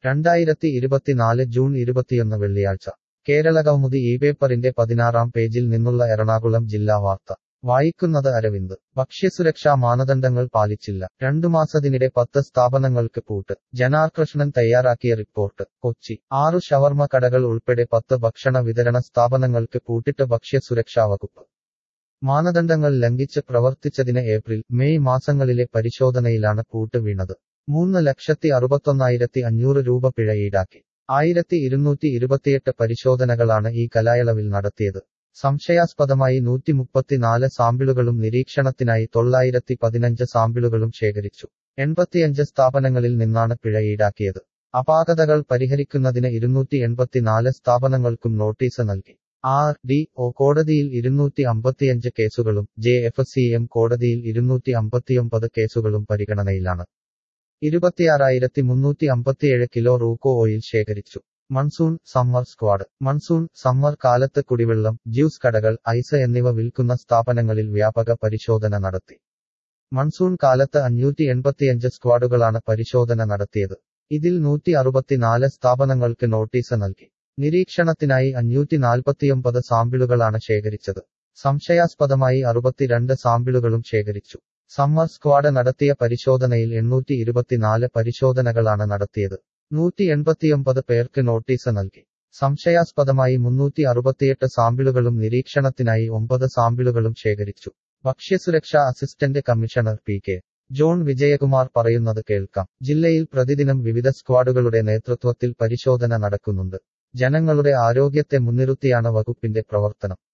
രണ്ടായിരത്തി ഇരുപത്തിനാല് ജൂൺ ഇരുപത്തിയൊന്ന് വെള്ളിയാഴ്ച കേരള കൗമുദി ഈ പേപ്പറിന്റെ പതിനാറാം പേജിൽ നിന്നുള്ള എറണാകുളം ജില്ലാ വാർത്ത വായിക്കുന്നത് അരവിന്ദ് ഭക്ഷ്യസുരക്ഷാ മാനദണ്ഡങ്ങൾ പാലിച്ചില്ല രണ്ടു മാസത്തിനിടെ പത്ത് സ്ഥാപനങ്ങൾക്ക് പൂട്ട് ജനാർകൃഷ്ണൻ തയ്യാറാക്കിയ റിപ്പോർട്ട് കൊച്ചി ആറു ഷവർമ കടകൾ ഉൾപ്പെടെ പത്ത് ഭക്ഷണ വിതരണ സ്ഥാപനങ്ങൾക്ക് പൂട്ടിട്ട് ഭക്ഷ്യസുരക്ഷാ വകുപ്പ് മാനദണ്ഡങ്ങൾ ലംഘിച്ച് പ്രവർത്തിച്ചതിന് ഏപ്രിൽ മെയ് മാസങ്ങളിലെ പരിശോധനയിലാണ് പൂട്ട് വീണത് മൂന്ന് ലക്ഷത്തി അറുപത്തൊന്നായിരത്തി അഞ്ഞൂറ് രൂപ പിഴ ഈടാക്കി ആയിരത്തി ഇരുന്നൂറ്റി ഇരുപത്തിയെട്ട് പരിശോധനകളാണ് ഈ കലായളവിൽ നടത്തിയത് സംശയാസ്പദമായി നൂറ്റി മുപ്പത്തിനാല് സാമ്പിളുകളും നിരീക്ഷണത്തിനായി തൊള്ളായിരത്തി പതിനഞ്ച് സാമ്പിളുകളും ശേഖരിച്ചു എൺപത്തിയഞ്ച് സ്ഥാപനങ്ങളിൽ നിന്നാണ് പിഴ ഈടാക്കിയത് അപാകതകൾ പരിഹരിക്കുന്നതിന് ഇരുന്നൂറ്റി എൺപത്തിനാല് സ്ഥാപനങ്ങൾക്കും നോട്ടീസ് നൽകി ആർ ഡി ഒ കോടതിയിൽ ഇരുന്നൂറ്റി അമ്പത്തിയഞ്ച് കേസുകളും ജെ എഫ് സി എം കോടതിയിൽ ഇരുന്നൂറ്റി അമ്പത്തിയൊമ്പത് കേസുകളും പരിഗണനയിലാണ് ഇരുപത്തിയാറായിരത്തി മുന്നൂറ്റി അമ്പത്തിയേഴ് കിലോ റൂക്കോ ഓയിൽ ശേഖരിച്ചു monsoon summer squad monsoon summer കാലത്ത് കുടിവെള്ളം ജ്യൂസ് കടകൾ ഐസ് എന്നിവ വിൽക്കുന്ന സ്ഥാപനങ്ങളിൽ വ്യാപക പരിശോധന നടത്തി മൺസൂൺ കാലത്ത് അഞ്ഞൂറ്റി എൺപത്തിയഞ്ച് സ്ക്വാഡുകളാണ് പരിശോധന നടത്തിയത് ഇതിൽ നൂറ്റി അറുപത്തിനാല് സ്ഥാപനങ്ങൾക്ക് നോട്ടീസ് നൽകി നിരീക്ഷണത്തിനായി അഞ്ഞൂറ്റി നാൽപ്പത്തിയൊമ്പത് സാമ്പിളുകളാണ് ശേഖരിച്ചത് സംശയാസ്പദമായി അറുപത്തിരണ്ട് സാമ്പിളുകളും ശേഖരിച്ചു സമ്മർ സ്ക്വാഡ് നടത്തിയ പരിശോധനയിൽ എണ്ണൂറ്റി ഇരുപത്തിനാല് പരിശോധനകളാണ് നടത്തിയത് നൂറ്റി എൺപത്തിയൊമ്പത് പേർക്ക് നോട്ടീസ് നൽകി സംശയാസ്പദമായി മുന്നൂറ്റി അറുപത്തിയെട്ട് സാമ്പിളുകളും നിരീക്ഷണത്തിനായി ഒമ്പത് സാമ്പിളുകളും ശേഖരിച്ചു ഭക്ഷ്യസുരക്ഷാ assistant commissioner P K John Vijayakumar പറയുന്നത് കേൾക്കാം ജില്ലയിൽ പ്രതിദിനം വിവിധ സ്ക്വാഡുകളുടെ നേതൃത്വത്തിൽ പരിശോധന നടക്കുന്നുണ്ട് ജനങ്ങളുടെ ആരോഗ്യത്തെ മുൻനിർത്തിയാണ് വകുപ്പിന്റെ പ്രവർത്തനം